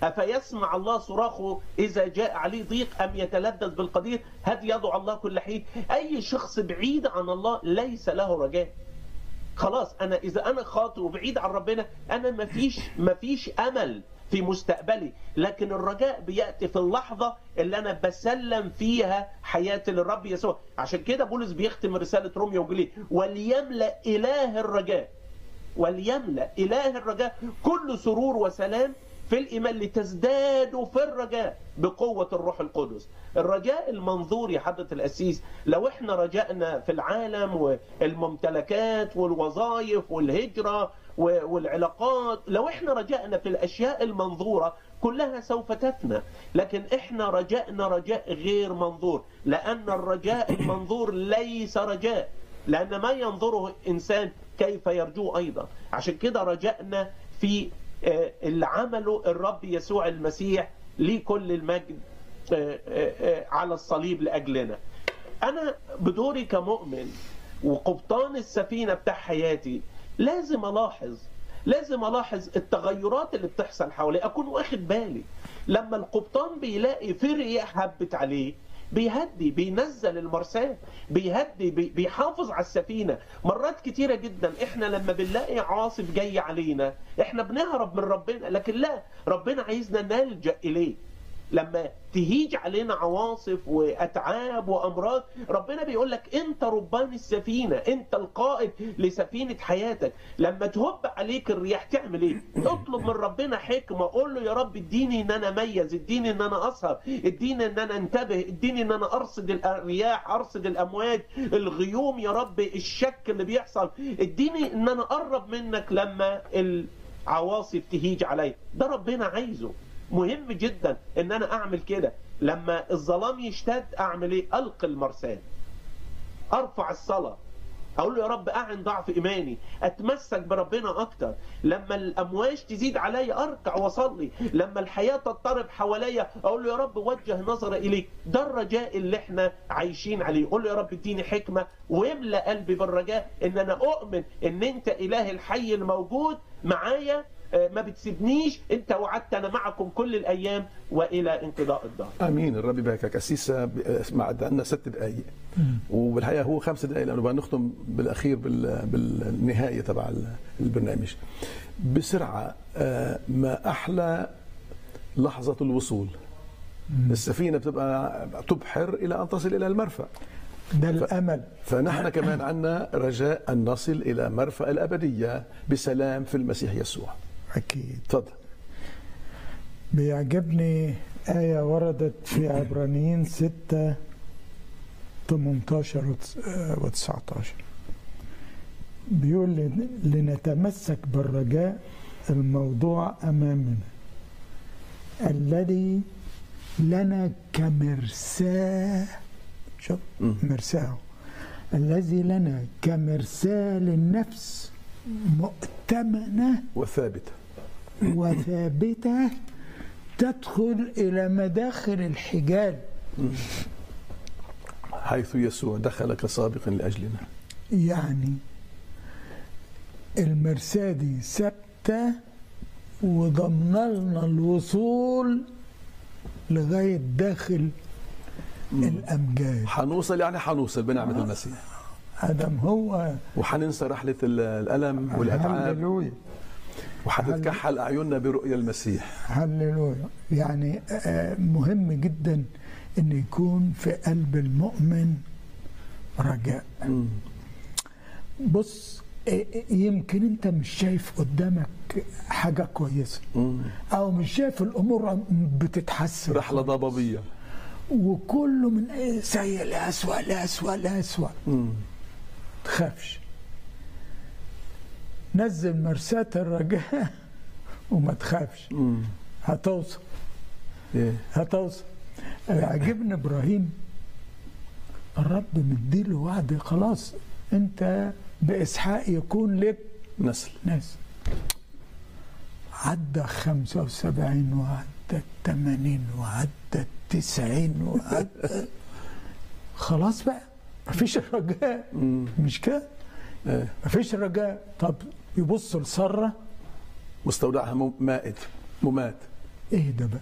افيسمع الله صراخه اذا جاء عليه ضيق ام يتلذذ بالقدير هل يدعو الله كل حين اي شخص بعيد عن الله ليس له رجاء خلاص انا اذا انا خاطئ وبعيد عن ربنا انا مفيش مفيش امل في مستقبلي لكن الرجاء بياتي في اللحظه اللي انا بسلم فيها حياتي للرب يسوع عشان كده بولس بيختم رساله روميا ويقول لي وليملا اله الرجاء وليملا اله الرجاء كل سرور وسلام في الايمان لتزدادوا في الرجاء بقوه الروح القدس الرجاء المنظور يا حضره القسيس لو احنا رجائنا في العالم والممتلكات والوظائف والهجره والعلاقات لو احنا رجائنا في الاشياء المنظوره كلها سوف تفنى لكن احنا رجائنا رجاء غير منظور لان الرجاء المنظور ليس رجاء لان ما ينظره انسان كيف يرجوه ايضا عشان كده رجائنا في اللي عمله الرب يسوع المسيح لكل المجد على الصليب لاجلنا انا بدوري كمؤمن وقبطان السفينه بتاع حياتي لازم الاحظ لازم الاحظ التغيرات اللي بتحصل حواليه اكون واخد بالي لما القبطان بيلاقي في رياح هبت عليه بيهدي بينزل المرساه بيهدي بي بيحافظ على السفينه مرات كتيره جدا احنا لما بنلاقي عاصف جاي علينا احنا بنهرب من ربنا لكن لا ربنا عايزنا نلجا اليه لما تهيج علينا عواصف واتعاب وامراض ربنا بيقول لك انت ربان السفينه انت القائد لسفينه حياتك لما تهب عليك الرياح تعمل ايه اطلب من ربنا حكمه قول له يا رب اديني ان انا اميز اديني ان انا اسهر اديني ان انا انتبه اديني ان انا ارصد الرياح ارصد الامواج الغيوم يا رب الشك اللي بيحصل اديني ان انا اقرب منك لما العواصف تهيج عليا ده ربنا عايزه مهم جدا ان انا اعمل كده لما الظلام يشتد اعمل ايه القي المرساه ارفع الصلاه اقول له يا رب اعن ضعف ايماني اتمسك بربنا اكتر لما الامواج تزيد عليا اركع واصلي لما الحياه تضطرب حواليا اقول له يا رب وجه نظري اليك ده الرجاء اللي احنا عايشين عليه قول له يا رب اديني حكمه واملا قلبي بالرجاء ان انا اؤمن ان انت اله الحي الموجود معايا ما بتسيبنيش انت وعدت انا معكم كل الايام والى انقضاء الدهر امين الرب يباركك اسيس مع عندنا ست دقائق وبالحقيقه هو خمس دقائق لانه بدنا نختم بالاخير بالنهايه تبع البرنامج بسرعه ما احلى لحظه الوصول السفينه بتبقى تبحر الى ان تصل الى المرفأ ده الامل فنحن كمان عندنا رجاء ان نصل الى مرفأ الابديه بسلام في المسيح يسوع أكيد تفضل بيعجبني آية وردت في عبرانيين 6 18 و 19 بيقول لنتمسك بالرجاء الموضوع أمامنا الذي لنا كمرساة شوف مرساه الذي لنا كمرساة للنفس مؤتمنة وثابتة وثابتة تدخل إلى مداخل الحجال حيث يسوع دخل كسابق لأجلنا يعني المرساة دي ثابتة وضمن لنا الوصول لغاية داخل الأمجاد حنوصل يعني حنوصل بنعمة آه. المسيح ادم هو وحننسى رحله الالم والاتعاب هللويا وحتتكحل اعيننا برؤيا المسيح هللويا يعني مهم جدا ان يكون في قلب المؤمن رجاء بص يمكن انت مش شايف قدامك حاجه كويسه او مش شايف الامور بتتحسن رحله ضبابيه وكله من سيء لأسوأ لأسوأ لأسوأ تخافش نزل مرساة الرجاء وما تخافش هتوصل هتوصل عجبني ابراهيم الرب مديله وعد خلاص انت باسحاق يكون لك نسل نسل عدى 75 وعدى 80 وعدى 90 وعدى خلاص بقى مفيش رجاء مش كده؟ مفيش رجاء طب يبص لساره مستودعها مائت ممات اهدى بقى